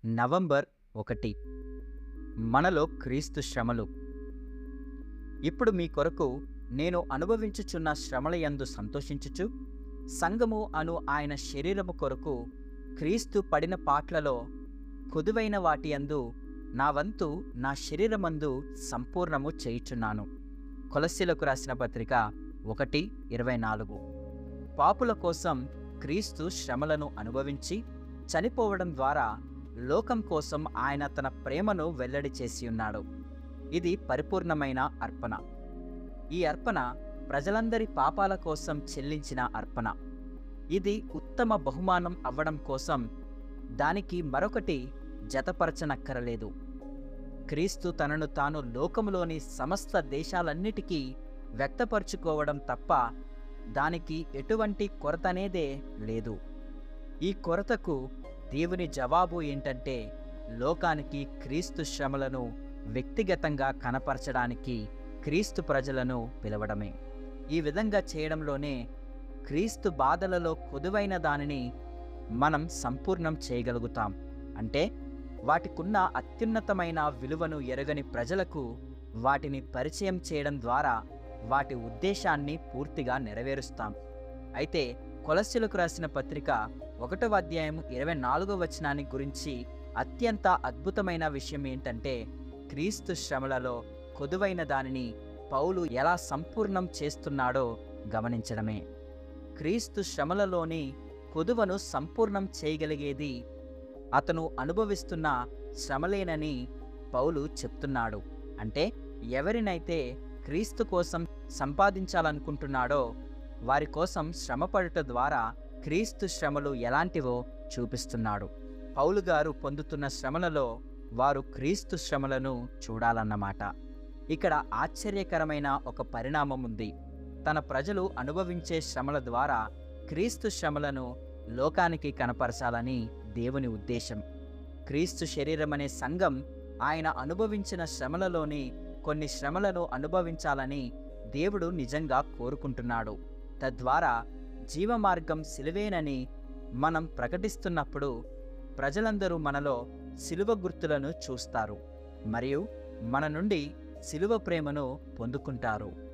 November ఒకటి మనలో క్రీస్తు శ్రమలు ఇప్పుడు మీ కొరకు నేను అనుభవించుచున్న శ్రమల యందు సంతోషించుచు సంఘము అను ఆయన శరీరము కొరకు క్రీస్తు పడిన పాట్లలో కొదువైన వాటి యందు నా వంతు నా శరీరమందు సంపూర్ణము చేయుచున్నాను కొలస్సీలకు రాసిన పత్రిక ఒకటి ఇరవై నాలుగు పాపుల కోసం క్రీస్తు శ్రమలను అనుభవించి చనిపోవడం ద్వారా లోకం కోసం ఆయన తన ప్రేమను వెల్లడి చేసి ఉన్నాడు ఇది పరిపూర్ణమైన అర్పణ ఈ అర్పణ ప్రజలందరి పాపాల కోసం చెల్లించిన అర్పణ ఇది ఉత్తమ బహుమానం అవ్వడం కోసం దానికి మరొకటి జతపరచనక్కరలేదు క్రీస్తు తనను తాను లోకములోని సమస్త దేశాలన్నిటికీ వ్యక్తపరుచుకోవడం తప్ప దానికి ఎటువంటి కొరతనేదే లేదు ఈ కొరతకు దేవుని జవాబు ఏంటంటే లోకానికి క్రీస్తు శ్రమలను వ్యక్తిగతంగా కనపరచడానికి క్రీస్తు ప్రజలను పిలవడమే ఈ విధంగా చేయడంలోనే క్రీస్తు బాధలలో కొదువైన దానిని మనం సంపూర్ణం చేయగలుగుతాం అంటే వాటికున్న అత్యున్నతమైన విలువను ఎరగని ప్రజలకు వాటిని పరిచయం చేయడం ద్వారా వాటి ఉద్దేశాన్ని పూర్తిగా నెరవేరుస్తాం అయితే కొలస్యులకు రాసిన పత్రిక ఒకటవ అధ్యాయం ఇరవై నాలుగవ వచనాన్ని గురించి అత్యంత అద్భుతమైన విషయం ఏంటంటే క్రీస్తు శ్రమలలో కొదువైన దానిని పౌలు ఎలా సంపూర్ణం చేస్తున్నాడో గమనించడమే క్రీస్తు శ్రమలలోని కొదువను సంపూర్ణం చేయగలిగేది అతను అనుభవిస్తున్న శ్రమలేనని పౌలు చెప్తున్నాడు అంటే ఎవరినైతే క్రీస్తు కోసం సంపాదించాలనుకుంటున్నాడో వారి కోసం శ్రమపడుట ద్వారా క్రీస్తు శ్రమలు ఎలాంటివో చూపిస్తున్నాడు పౌలు గారు పొందుతున్న శ్రమలలో వారు క్రీస్తు శ్రమలను చూడాలన్నమాట ఇక్కడ ఆశ్చర్యకరమైన ఒక పరిణామం ఉంది తన ప్రజలు అనుభవించే శ్రమల ద్వారా క్రీస్తు శ్రమలను లోకానికి కనపరచాలని దేవుని ఉద్దేశం క్రీస్తు శరీరమనే సంఘం ఆయన అనుభవించిన శ్రమలలోని కొన్ని శ్రమలను అనుభవించాలని దేవుడు నిజంగా కోరుకుంటున్నాడు తద్వారా జీవమార్గం సిలువేనని మనం ప్రకటిస్తున్నప్పుడు ప్రజలందరూ మనలో సిలువ గుర్తులను చూస్తారు మరియు మన నుండి సిలువ ప్రేమను పొందుకుంటారు